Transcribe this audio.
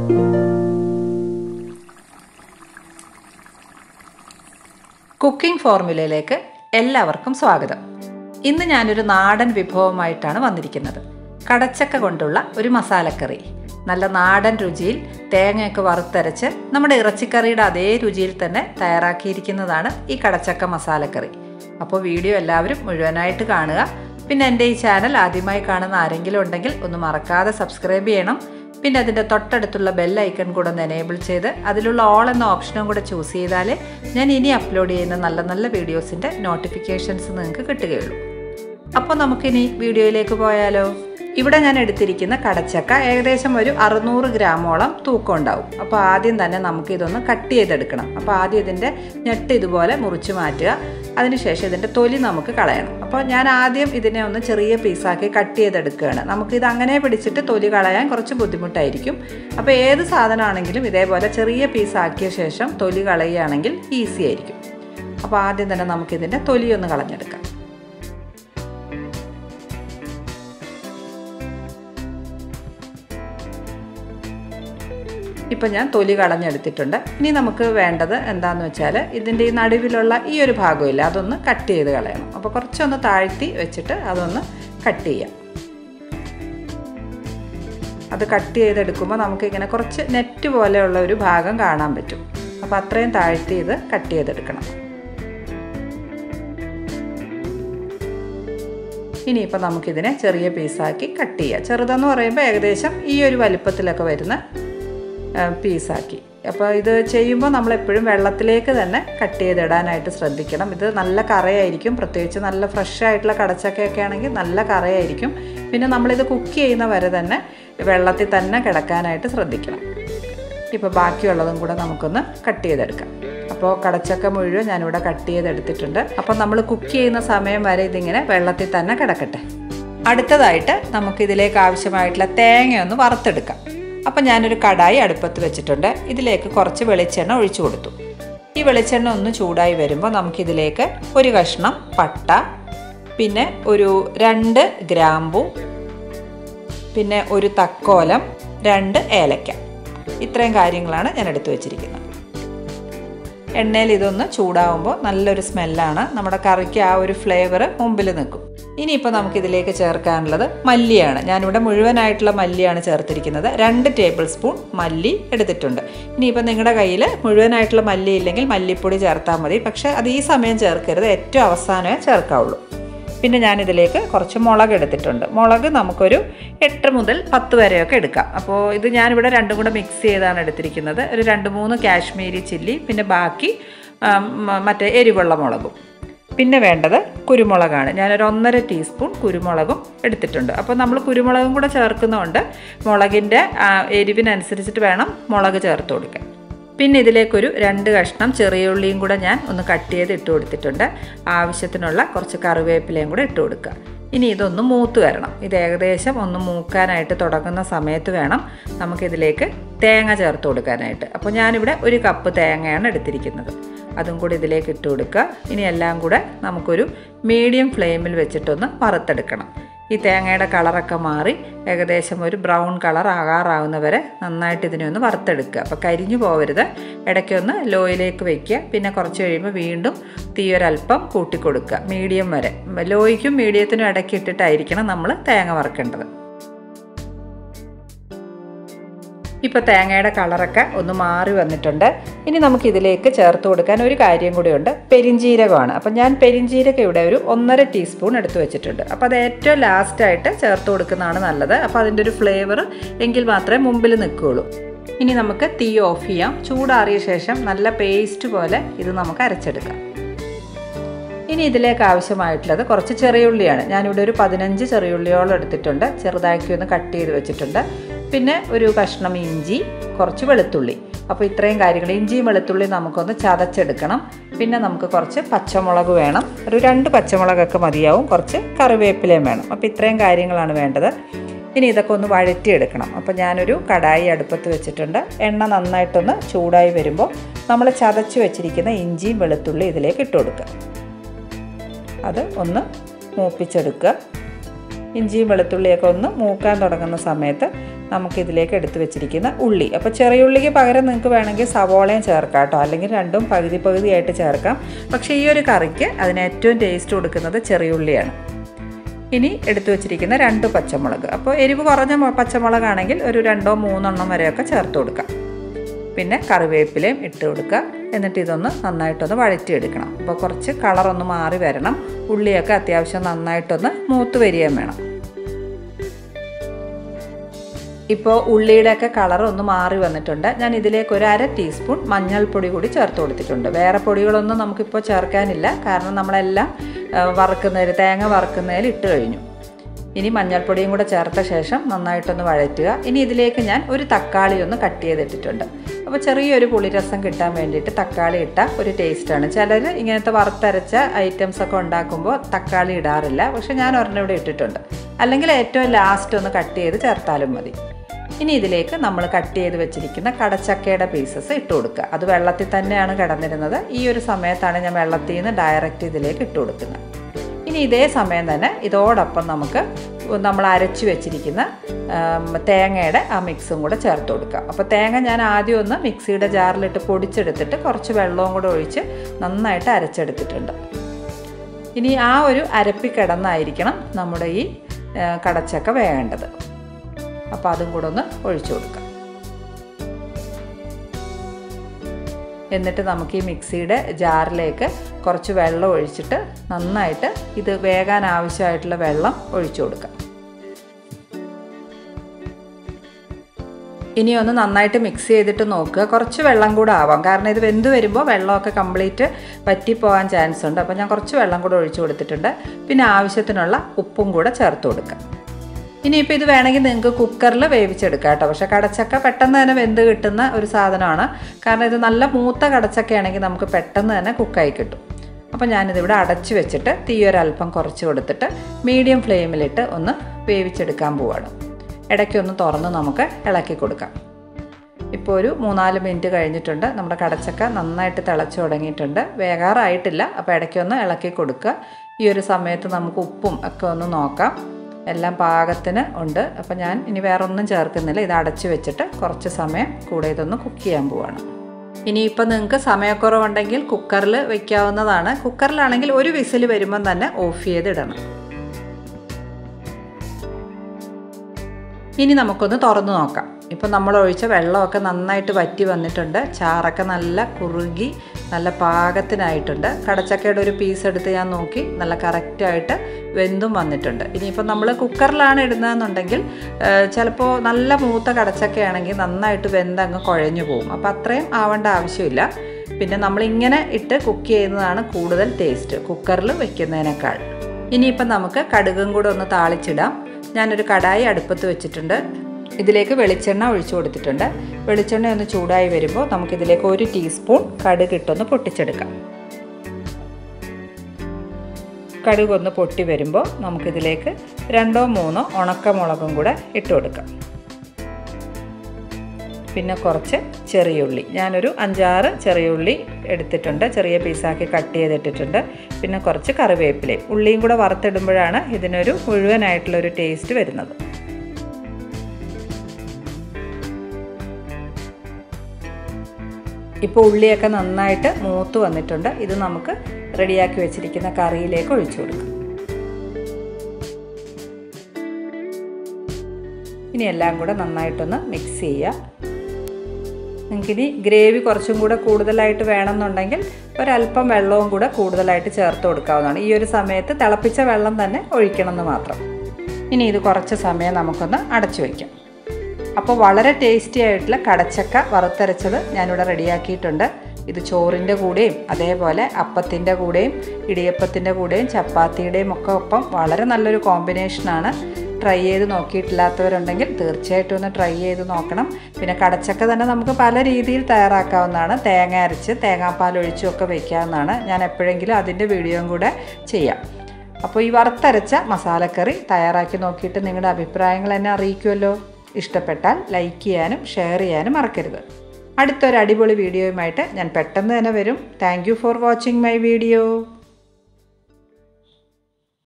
cooking ഫോർമുലയിലേക്ക് എല്ലാവർക്കും സ്വാഗതം ഇന്ന് ഞാനൊരു നാടൻ വിഭവമായിട്ടാണ് വന്നിരിക്കുന്നത് കടച്ചക്ക കൊണ്ടുള്ള ഒരു മസാലക്കറി നല്ല നാടൻ രുചിയിൽ തേങ്ങയൊക്കെ വറുത്തരച്ച് നമ്മുടെ ഇറച്ചിക്കറിയുടെ അതേ രുചിയിൽ തന്നെ തയ്യാറാക്കിയിരിക്കുന്നതാണ് ഈ കടച്ചക്ക മസാലക്കറി അപ്പോൾ വീഡിയോ എല്ലാവരും മുഴുവനായിട്ട് കാണുക പിന്നെ എൻ്റെ ഈ ചാനൽ ആദ്യമായി കാണുന്ന ആരെങ്കിലും ഉണ്ടെങ്കിൽ ഒന്ന് മറക്കാതെ സബ്സ്ക്രൈബ് ചെയ്യണം പിന്നെ അതിൻ്റെ തൊട്ടടുത്തുള്ള ബെൽ ഐക്കൺ കൂടെ ഒന്ന് എനേബിൾ ചെയ്ത് അതിലുള്ള ഓൾ എന്ന ഓപ്ഷനും കൂടെ ചൂസ് ചെയ്താലേ ഞാൻ ഇനി അപ്ലോഡ് ചെയ്യുന്ന നല്ല നല്ല വീഡിയോസിൻ്റെ നോട്ടിഫിക്കേഷൻസ് നിങ്ങൾക്ക് കിട്ടുകയുള്ളൂ അപ്പോൾ നമുക്കിനി വീഡിയോയിലേക്ക് പോയാലോ ഇവിടെ ഞാൻ എടുത്തിരിക്കുന്ന കടച്ചക്ക ഏകദേശം ഒരു അറുന്നൂറ് ഗ്രാമോളം തൂക്കം ഉണ്ടാവും അപ്പോൾ ആദ്യം തന്നെ നമുക്ക് ഇതൊന്ന് കട്ട് ചെയ്തെടുക്കണം അപ്പോൾ ആദ്യം ഇതിൻ്റെ ഞെട്ട് ഇതുപോലെ മുറിച്ച് മാറ്റുക അതിനുശേഷം ഇതിൻ്റെ തൊലി നമുക്ക് കളയണം അപ്പോൾ ഞാൻ ആദ്യം ഇതിനെ ഒന്ന് ചെറിയ പീസാക്കി കട്ട് ചെയ്തെടുക്കുകയാണ് നമുക്കിത് അങ്ങനെ പിടിച്ചിട്ട് തൊലി കളയാൻ കുറച്ച് ബുദ്ധിമുട്ടായിരിക്കും അപ്പോൾ ഏത് സാധനമാണെങ്കിലും ഇതേപോലെ ചെറിയ പീസാക്കിയ ശേഷം തൊലി കളയുകയാണെങ്കിൽ ഈസി ആയിരിക്കും അപ്പോൾ ആദ്യം തന്നെ നമുക്കിതിൻ്റെ തൊലിയൊന്ന് കളഞ്ഞെടുക്കാം ഇപ്പം ഞാൻ തൊലി കളഞ്ഞെടുത്തിട്ടുണ്ട് ഇനി നമുക്ക് വേണ്ടത് എന്താണെന്ന് വെച്ചാൽ ഇതിൻ്റെ ഈ നടുവിലുള്ള ഈ ഒരു ഭാഗമില്ല അതൊന്ന് കട്ട് ചെയ്ത് കളയണം അപ്പോൾ കുറച്ചൊന്ന് താഴ്ത്തി വെച്ചിട്ട് അതൊന്ന് കട്ട് ചെയ്യാം അത് കട്ട് ചെയ്തെടുക്കുമ്പോൾ നമുക്ക് ഇങ്ങനെ കുറച്ച് നെറ്റ് പോലെയുള്ള ഒരു ഭാഗം കാണാൻ പറ്റും അപ്പോൾ അത്രയും താഴ്ത്തി ഇത് കട്ട് ചെയ്തെടുക്കണം ഇനിയിപ്പോൾ നമുക്കിതിനെ ചെറിയ പീസാക്കി കട്ട് ചെയ്യാം ചെറുതെന്ന് പറയുമ്പോൾ ഏകദേശം ഈ ഒരു വലിപ്പത്തിലൊക്കെ വരുന്ന പീസാക്കി അപ്പോൾ ഇത് ചെയ്യുമ്പോൾ നമ്മൾ എപ്പോഴും വെള്ളത്തിലേക്ക് തന്നെ കട്ട് ചെയ്തിടാനായിട്ട് ശ്രദ്ധിക്കണം ഇത് നല്ല കറയായിരിക്കും പ്രത്യേകിച്ച് നല്ല ഫ്രഷ് ആയിട്ടുള്ള കടച്ചക്കയൊക്കെ ആണെങ്കിൽ നല്ല കറയായിരിക്കും പിന്നെ നമ്മളിത് കുക്ക് ചെയ്യുന്ന വരെ തന്നെ വെള്ളത്തിൽ തന്നെ കിടക്കാനായിട്ട് ശ്രദ്ധിക്കണം ഇപ്പോൾ ബാക്കിയുള്ളതും കൂടെ നമുക്കൊന്ന് കട്ട് ചെയ്തെടുക്കാം അപ്പോൾ കടച്ചക്ക മുഴുവൻ ഞാനിവിടെ കട്ട് ചെയ്തെടുത്തിട്ടുണ്ട് അപ്പോൾ നമ്മൾ കുക്ക് ചെയ്യുന്ന സമയം വരെ ഇതിങ്ങനെ വെള്ളത്തിൽ തന്നെ കിടക്കട്ടെ അടുത്തതായിട്ട് നമുക്കിതിലേക്ക് ആവശ്യമായിട്ടുള്ള തേങ്ങയൊന്ന് വറുത്തെടുക്കാം അപ്പം ഞാനൊരു കടായി അടുപ്പത്ത് വെച്ചിട്ടുണ്ട് ഇതിലേക്ക് കുറച്ച് വെളിച്ചെണ്ണ ഒഴിച്ചു കൊടുത്തു ഈ വെളിച്ചെണ്ണ ഒന്ന് ചൂടായി വരുമ്പോൾ നമുക്കിതിലേക്ക് ഒരു കഷ്ണം പട്ട പിന്നെ ഒരു രണ്ട് ഗ്രാമ്പു പിന്നെ ഒരു തക്കോലം രണ്ട് ഏലക്ക ഇത്രയും കാര്യങ്ങളാണ് ഞാൻ എടുത്തു വെച്ചിരിക്കുന്നത് എണ്ണയിൽ ഇതൊന്ന് ചൂടാവുമ്പോൾ നല്ലൊരു സ്മെല്ലാണ് നമ്മുടെ കറിക്ക് ആ ഒരു ഫ്ലേവർ മുമ്പിൽ നിൽക്കും ഇനിയിപ്പോൾ നമുക്കിതിലേക്ക് ചേർക്കാനുള്ളത് മല്ലിയാണ് ഞാനിവിടെ മുഴുവനായിട്ടുള്ള മല്ലിയാണ് ചേർത്തിരിക്കുന്നത് രണ്ട് ടേബിൾ സ്പൂൺ മല്ലി എടുത്തിട്ടുണ്ട് ഇനിയിപ്പോൾ നിങ്ങളുടെ കയ്യിൽ മുഴുവനായിട്ടുള്ള മല്ലി ഇല്ലെങ്കിൽ മല്ലിപ്പൊടി ചേർത്താൽ മതി പക്ഷേ അത് ഈ സമയം ചേർക്കരുത് ഏറ്റവും അവസാനമേ ചേർക്കാവുള്ളൂ പിന്നെ ഞാനിതിലേക്ക് കുറച്ച് മുളക് എടുത്തിട്ടുണ്ട് മുളക് നമുക്കൊരു എട്ട് മുതൽ പത്ത് വരെയൊക്കെ എടുക്കാം അപ്പോൾ ഇത് ഞാനിവിടെ രണ്ടും കൂടെ മിക്സ് ചെയ്താണ് എടുത്തിരിക്കുന്നത് ഒരു രണ്ട് മൂന്ന് കാശ്മീരി ചില്ലി പിന്നെ ബാക്കി മറ്റേ എരിവുള്ള മുളകും പിന്നെ വേണ്ടത് കുരുമുളകാണ് ഞാനൊരു ഒന്നര ടീസ്പൂൺ കുരുമുളകും എടുത്തിട്ടുണ്ട് അപ്പോൾ നമ്മൾ കുരുമുളകും കൂടെ ചേർക്കുന്നതുകൊണ്ട് മുളകിൻ്റെ എരിവിനനുസരിച്ചിട്ട് വേണം മുളക് ചേർത്ത് കൊടുക്കാൻ പിന്നെ ഇതിലേക്കൊരു രണ്ട് കഷ്ണം ചെറിയ ഉള്ളിയും കൂടെ ഞാൻ ഒന്ന് കട്ട് ചെയ്ത് ഇട്ട് കൊടുത്തിട്ടുണ്ട് ആവശ്യത്തിനുള്ള കുറച്ച് കറിവേപ്പിലയും കൂടെ ഇട്ട് കൊടുക്കുക ഇനി ഇതൊന്ന് മൂത്ത് വരണം ഇത് ഏകദേശം ഒന്ന് മൂക്കാനായിട്ട് തുടങ്ങുന്ന സമയത്ത് വേണം നമുക്കിതിലേക്ക് തേങ്ങ ചേർത്ത് കൊടുക്കാനായിട്ട് അപ്പോൾ ഞാനിവിടെ ഒരു കപ്പ് തേങ്ങയാണ് എടുത്തിരിക്കുന്നത് അതും കൂടി ഇതിലേക്ക് ഇട്ട് കൊടുക്കുക ഇനി എല്ലാം കൂടെ നമുക്കൊരു മീഡിയം ഫ്ലെയിമിൽ വെച്ചിട്ടൊന്ന് വറുത്തെടുക്കണം ഈ തേങ്ങയുടെ കളറൊക്കെ മാറി ഏകദേശം ഒരു ബ്രൗൺ കളർ ആകാറാവുന്നവരെ നന്നായിട്ട് ഇതിനെ ഒന്ന് വറുത്തെടുക്കുക അപ്പോൾ കരിഞ്ഞു പോകരുത് ഇടയ്ക്കൊന്ന് ലോയിലേക്ക് വയ്ക്കുക പിന്നെ കുറച്ച് കഴിയുമ്പോൾ വീണ്ടും തീ ഒരല്പം കൂട്ടിക്കൊടുക്കുക മീഡിയം വരെ ലോയ്ക്കും മീഡിയത്തിനും ഇടയ്ക്ക് ഇട്ടിട്ടായിരിക്കണം നമ്മൾ തേങ്ങ വറുക്കേണ്ടത് ഇപ്പോൾ തേങ്ങയുടെ കളറൊക്കെ ഒന്ന് മാറി വന്നിട്ടുണ്ട് ഇനി നമുക്ക് ഇതിലേക്ക് ചേർത്ത് കൊടുക്കാൻ ഒരു കാര്യം കൂടിയുണ്ട് പെരിഞ്ജീരകമാണ് അപ്പം ഞാൻ പെരിഞ്ജീരകം ഇവിടെ ഒരു ഒന്നര ടീസ്പൂൺ എടുത്ത് വെച്ചിട്ടുണ്ട് അപ്പോൾ അത് ഏറ്റവും ലാസ്റ്റായിട്ട് ചേർത്ത് കൊടുക്കുന്നതാണ് നല്ലത് അപ്പോൾ അതിൻ്റെ ഒരു ഫ്ലേവർ എങ്കിൽ മാത്രമേ മുമ്പിൽ നിൽക്കുകയുള്ളൂ ഇനി നമുക്ക് തീ ഓഫ് ചെയ്യാം ചൂടാറിയ ശേഷം നല്ല പേസ്റ്റ് പോലെ ഇത് നമുക്ക് അരച്ചെടുക്കാം ഇനി ഇതിലേക്ക് ആവശ്യമായിട്ടുള്ളത് കുറച്ച് ചെറിയുള്ളിയാണ് ഞാനിവിടെ ഒരു പതിനഞ്ച് ചെറിയുള്ളിയോളം എടുത്തിട്ടുണ്ട് ചെറുതാക്കി ഒന്ന് കട്ട് ചെയ്ത് വെച്ചിട്ടുണ്ട് പിന്നെ ഒരു കഷ്ണം ഇഞ്ചി കുറച്ച് വെളുത്തുള്ളി അപ്പോൾ ഇത്രയും കാര്യങ്ങൾ ഇഞ്ചിയും വെളുത്തുള്ളി നമുക്കൊന്ന് ചതച്ചെടുക്കണം പിന്നെ നമുക്ക് കുറച്ച് പച്ചമുളക് വേണം ഒരു രണ്ട് പച്ചമുളകൊക്കെ മതിയാവും കുറച്ച് കറിവേപ്പിലയും വേണം അപ്പോൾ ഇത്രയും കാര്യങ്ങളാണ് വേണ്ടത് ഇനി ഇതൊക്കെ ഒന്ന് വഴറ്റിയെടുക്കണം അപ്പോൾ ഞാനൊരു കടായി അടുപ്പത്ത് വെച്ചിട്ടുണ്ട് എണ്ണ നന്നായിട്ടൊന്ന് ചൂടായി വരുമ്പോൾ നമ്മൾ ചതച്ച് വെച്ചിരിക്കുന്ന ഇഞ്ചിയും വെളുത്തുള്ളി ഇതിലേക്ക് ഇട്ട് കൊടുക്കുക അത് ഒന്ന് മൂപ്പിച്ചെടുക്കുക ഇഞ്ചിയും വെളുത്തുള്ളിയൊക്കെ ഒന്ന് മൂക്കാൻ തുടങ്ങുന്ന സമയത്ത് നമുക്കിതിലേക്ക് എടുത്തു വെച്ചിരിക്കുന്ന ഉള്ളി അപ്പോൾ ചെറിയ ഉള്ളിക്ക് പകരം നിങ്ങൾക്ക് വേണമെങ്കിൽ സവോളയും ചേർക്കാം കേട്ടോ അല്ലെങ്കിൽ രണ്ടും പകുതി പകുതിയായിട്ട് ചേർക്കാം പക്ഷേ ഈ ഒരു കറിക്ക് അതിന് ഏറ്റവും ടേസ്റ്റ് കൊടുക്കുന്നത് ചെറിയ ഉള്ളിയാണ് ഇനി എടുത്തു വെച്ചിരിക്കുന്ന രണ്ട് പച്ചമുളക് അപ്പോൾ എരിവ് കുറഞ്ഞ പച്ചമുളകാണെങ്കിൽ ഒരു രണ്ടോ മൂന്നെണ്ണം വരെയൊക്കെ ചേർത്ത് കൊടുക്കാം പിന്നെ കറിവേപ്പിലയും ഇട്ട് കൊടുക്കുക എന്നിട്ട് ഇതൊന്ന് നന്നായിട്ടൊന്ന് വഴറ്റിയെടുക്കണം അപ്പോൾ കുറച്ച് കളറൊന്ന് മാറി വരണം ഉള്ളിയൊക്കെ അത്യാവശ്യം നന്നായിട്ടൊന്ന് മൂത്ത് വരികയും വേണം ഇപ്പോൾ ഉള്ളിയുടെയൊക്കെ കളർ ഒന്ന് മാറി വന്നിട്ടുണ്ട് ഞാൻ ഇതിലേക്ക് ഒരു അര ടീസ്പൂൺ മഞ്ഞൾപ്പൊടി കൂടി ചേർത്ത് കൊടുത്തിട്ടുണ്ട് വേറെ പൊടികളൊന്നും നമുക്കിപ്പോൾ ചേർക്കാനില്ല കാരണം നമ്മളെല്ലാം വറുക്കുന്നതിൽ തേങ്ങ വറുക്കുന്നതിൽ ഇട്ട് കഴിഞ്ഞു ഇനി മഞ്ഞൾപ്പൊടിയും കൂടെ ചേർത്ത ശേഷം നന്നായിട്ടൊന്ന് വഴറ്റുക ഇനി ഇതിലേക്ക് ഞാൻ ഒരു തക്കാളി ഒന്ന് കട്ട് ചെയ്തിട്ടിട്ടുണ്ട് അപ്പോൾ ചെറിയൊരു പുളിരസം കിട്ടാൻ വേണ്ടിയിട്ട് തക്കാളി ഇട്ട ഒരു ടേസ്റ്റാണ് ചിലർ ഇങ്ങനത്തെ വറുത്തരച്ച ഐറ്റംസ് ഒക്കെ ഉണ്ടാക്കുമ്പോൾ തക്കാളി ഇടാറില്ല പക്ഷെ ഞാൻ ഒരെണ്ണം ഇവിടെ ഇട്ടിട്ടുണ്ട് അല്ലെങ്കിൽ ഏറ്റവും ലാസ്റ്റ് ഒന്ന് കട്ട് ചെയ്ത് ചേർത്താലും മതി ഇനി ഇതിലേക്ക് നമ്മൾ കട്ട് ചെയ്ത് വെച്ചിരിക്കുന്ന കടച്ചക്കയുടെ പീസസ് ഇട്ട് കൊടുക്കുക അത് വെള്ളത്തിൽ തന്നെയാണ് കിടന്നിരുന്നത് ഈ ഒരു സമയത്താണ് ഞാൻ വെള്ളത്തിൽ നിന്ന് ഡയറക്റ്റ് ഇതിലേക്ക് ഇട്ട് കൊടുക്കുന്നത് ഇനി ഇതേ സമയം തന്നെ ഇതോടൊപ്പം നമുക്ക് നമ്മൾ അരച്ച് വെച്ചിരിക്കുന്ന തേങ്ങയുടെ ആ മിക്സും കൂടെ ചേർത്ത് കൊടുക്കുക അപ്പോൾ തേങ്ങ ഞാൻ ആദ്യം ഒന്ന് മിക്സിയുടെ ജാറിലിട്ട് പൊടിച്ചെടുത്തിട്ട് കുറച്ച് വെള്ളവും കൂടെ ഒഴിച്ച് നന്നായിട്ട് അരച്ചെടുത്തിട്ടുണ്ട് ഇനി ആ ഒരു അരപ്പി കിടന്നായിരിക്കണം നമ്മുടെ ഈ കടച്ചക്ക വേകേണ്ടത് അപ്പോൾ അതും കൂടെ ഒന്ന് ഒഴിച്ചു കൊടുക്കാം എന്നിട്ട് നമുക്ക് ഈ മിക്സിയുടെ ജാറിലേക്ക് കുറച്ച് വെള്ളം ഒഴിച്ചിട്ട് നന്നായിട്ട് ഇത് വേകാൻ ആവശ്യമായിട്ടുള്ള വെള്ളം ഒഴിച്ചു കൊടുക്കാം ഇനി ഒന്ന് നന്നായിട്ട് മിക്സ് ചെയ്തിട്ട് നോക്കുക കുറച്ച് വെള്ളം കൂടെ ആവാം കാരണം ഇത് വെന്ത് വരുമ്പോൾ വെള്ളമൊക്കെ കംപ്ലീറ്റ് വറ്റിപ്പോകാൻ ചാൻസ് ഉണ്ട് അപ്പോൾ ഞാൻ കുറച്ച് വെള്ളം കൂടെ ഒഴിച്ചു കൊടുത്തിട്ടുണ്ട് പിന്നെ ആവശ്യത്തിനുള്ള ഉപ്പും കൂടെ ചേർത്ത് കൊടുക്കാം ഇനിയിപ്പോൾ ഇത് വേണമെങ്കിൽ നിങ്ങൾക്ക് കുക്കറിൽ വേവിച്ചെടുക്കാം കേട്ടോ പക്ഷേ കടച്ചക്ക പെട്ടെന്ന് തന്നെ വെന്ത് കിട്ടുന്ന ഒരു സാധനമാണ് കാരണം ഇത് നല്ല മൂത്ത കടച്ചക്കയാണെങ്കിൽ നമുക്ക് പെട്ടെന്ന് തന്നെ കുക്കായി കിട്ടും അപ്പോൾ ഞാനിതിവിടെ അടച്ച് വെച്ചിട്ട് തീ ഒരല്പം കുറച്ച് കൊടുത്തിട്ട് മീഡിയം ഫ്ലെയിമിലിട്ട് ഒന്ന് വേവിച്ചെടുക്കാൻ പോവാണ് ഇടയ്ക്കൊന്ന് തുറന്ന് നമുക്ക് ഇളക്കി കൊടുക്കാം ഇപ്പോൾ ഒരു മൂന്നാല് മിനിറ്റ് കഴിഞ്ഞിട്ടുണ്ട് നമ്മുടെ കടച്ചക്ക നന്നായിട്ട് തിളച്ച് തുടങ്ങിയിട്ടുണ്ട് വേകാറായിട്ടില്ല അപ്പോൾ ഇടയ്ക്കൊന്ന് ഇളക്കി കൊടുക്കുക ഈ ഒരു സമയത്ത് നമുക്ക് ഉപ്പും ഒക്കെ ഒന്ന് നോക്കാം എല്ലാം പാകത്തിന് ഉണ്ട് അപ്പോൾ ഞാൻ ഇനി വേറെ ഒന്നും ചേർക്കുന്നില്ല ഇത് അടച്ചു വെച്ചിട്ട് കുറച്ച് സമയം കൂടെ ഇതൊന്ന് കുക്ക് ചെയ്യാൻ പോവാണ് ഇനിയിപ്പോൾ നിങ്ങൾക്ക് സമയക്കുറവുണ്ടെങ്കിൽ കുക്കറിൽ വെക്കാവുന്നതാണ് കുക്കറിലാണെങ്കിൽ ഒരു വിസിൽ വരുമ്പം തന്നെ ഓഫ് ചെയ്തിടണം ഇനി നമുക്കൊന്ന് തുറന്നു നോക്കാം ഇപ്പം നമ്മൾ ഒഴിച്ച വെള്ളമൊക്കെ നന്നായിട്ട് വറ്റി വന്നിട്ടുണ്ട് ചാറൊക്കെ നല്ല കുറുകി നല്ല പാകത്തിനായിട്ടുണ്ട് കടച്ചക്കയുടെ ഒരു പീസ് എടുത്ത് ഞാൻ നോക്കി നല്ല കറക്റ്റായിട്ട് വെന്തും വന്നിട്ടുണ്ട് ഇനിയിപ്പോൾ നമ്മൾ കുക്കറിലാണ് ഇടുന്നതെന്നുണ്ടെങ്കിൽ ചിലപ്പോൾ നല്ല മൂത്ത കടച്ചക്കയാണെങ്കിൽ നന്നായിട്ട് വെന്തങ്ങ് കുഴഞ്ഞു പോകും അപ്പോൾ അത്രയും ആവേണ്ട ആവശ്യമില്ല പിന്നെ നമ്മളിങ്ങനെ ഇട്ട് കുക്ക് ചെയ്യുന്നതാണ് കൂടുതൽ ടേസ്റ്റ് കുക്കറിൽ വെക്കുന്നതിനേക്കാൾ ഇനിയിപ്പം നമുക്ക് കടുകും കൂടെ ഒന്ന് താളിച്ചിടാം ഞാനൊരു കടായി അടുപ്പത്ത് വെച്ചിട്ടുണ്ട് ഇതിലേക്ക് വെളിച്ചെണ്ണ ഒഴിച്ചു കൊടുത്തിട്ടുണ്ട് വെളിച്ചെണ്ണ ഒന്ന് ചൂടായി വരുമ്പോൾ നമുക്കിതിലേക്ക് ഒരു ടീസ്പൂൺ കടുക് ഇട്ടൊന്ന് പൊട്ടിച്ചെടുക്കാം കടുക് ഒന്ന് പൊട്ടി വരുമ്പോൾ നമുക്കിതിലേക്ക് രണ്ടോ മൂന്നോ ഉണക്കമുളകും കൂടെ ഇട്ട് കൊടുക്കാം പിന്നെ കുറച്ച് ചെറിയുള്ളി ഞാനൊരു അഞ്ചാറ് ചെറിയുള്ളി എടുത്തിട്ടുണ്ട് ചെറിയ പീസാക്കി കട്ട് ചെയ്തിട്ടിട്ടുണ്ട് പിന്നെ കുറച്ച് കറിവേപ്പിലയും ഉള്ളിയും കൂടെ വറുത്തിടുമ്പോഴാണ് ഇതിനൊരു മുഴുവനായിട്ടുള്ളൊരു ടേസ്റ്റ് വരുന്നത് ഇപ്പോൾ ഉള്ളിയൊക്കെ നന്നായിട്ട് മൂത്ത് വന്നിട്ടുണ്ട് ഇത് നമുക്ക് റെഡിയാക്കി വെച്ചിരിക്കുന്ന കറിയിലേക്ക് ഒഴിച്ചു കൊടുക്കാം ഇനി എല്ലാം കൂടെ നന്നായിട്ടൊന്ന് മിക്സ് ചെയ്യുക നിങ്ങൾക്കിനി ഗ്രേവി കുറച്ചും കൂടെ കൂടുതലായിട്ട് വേണമെന്നുണ്ടെങ്കിൽ ഒരല്പം വെള്ളവും കൂടെ കൂടുതലായിട്ട് ചേർത്ത് കൊടുക്കാവുന്നതാണ് ഈ ഒരു സമയത്ത് തിളപ്പിച്ച വെള്ളം തന്നെ ഒഴിക്കണം എന്ന് മാത്രം ഇനി ഇത് കുറച്ച് സമയം നമുക്കൊന്ന് അടച്ചു വയ്ക്കാം അപ്പോൾ വളരെ ടേസ്റ്റി ആയിട്ടുള്ള കടച്ചക്ക വറുത്തരച്ചത് ഞാനിവിടെ റെഡിയാക്കിയിട്ടുണ്ട് ഇത് ചോറിൻ്റെ കൂടെയും അതേപോലെ അപ്പത്തിൻ്റെ കൂടെയും ഇടിയപ്പത്തിൻ്റെ കൂടെയും ചപ്പാത്തിയുടെയും ഒക്കെ ഒപ്പം വളരെ നല്ലൊരു കോമ്പിനേഷനാണ് ട്രൈ ചെയ്ത് നോക്കിയിട്ടില്ലാത്തവരുണ്ടെങ്കിൽ തീർച്ചയായിട്ടും ഒന്ന് ട്രൈ ചെയ്ത് നോക്കണം പിന്നെ കടച്ചക്ക തന്നെ നമുക്ക് പല രീതിയിൽ തയ്യാറാക്കാവുന്നതാണ് തേങ്ങ അരച്ച് തേങ്ങാപ്പാൽ ഒഴിച്ചും ഒക്കെ വയ്ക്കാവുന്നതാണ് ഞാൻ എപ്പോഴെങ്കിലും അതിൻ്റെ വീഡിയോയും കൂടെ ചെയ്യാം അപ്പോൾ ഈ വറുത്തരച്ച മസാലക്കറി തയ്യാറാക്കി നോക്കിയിട്ട് നിങ്ങളുടെ അഭിപ്രായങ്ങൾ എന്നെ അറിയിക്കുമല്ലോ ഇഷ്ടപ്പെട്ടാൽ ലൈക്ക് ചെയ്യാനും ഷെയർ ചെയ്യാനും മറക്കരുത് അടുത്തൊരു അടിപൊളി വീഡിയോയുമായിട്ട് ഞാൻ പെട്ടെന്ന് തന്നെ വരും thank for watching my video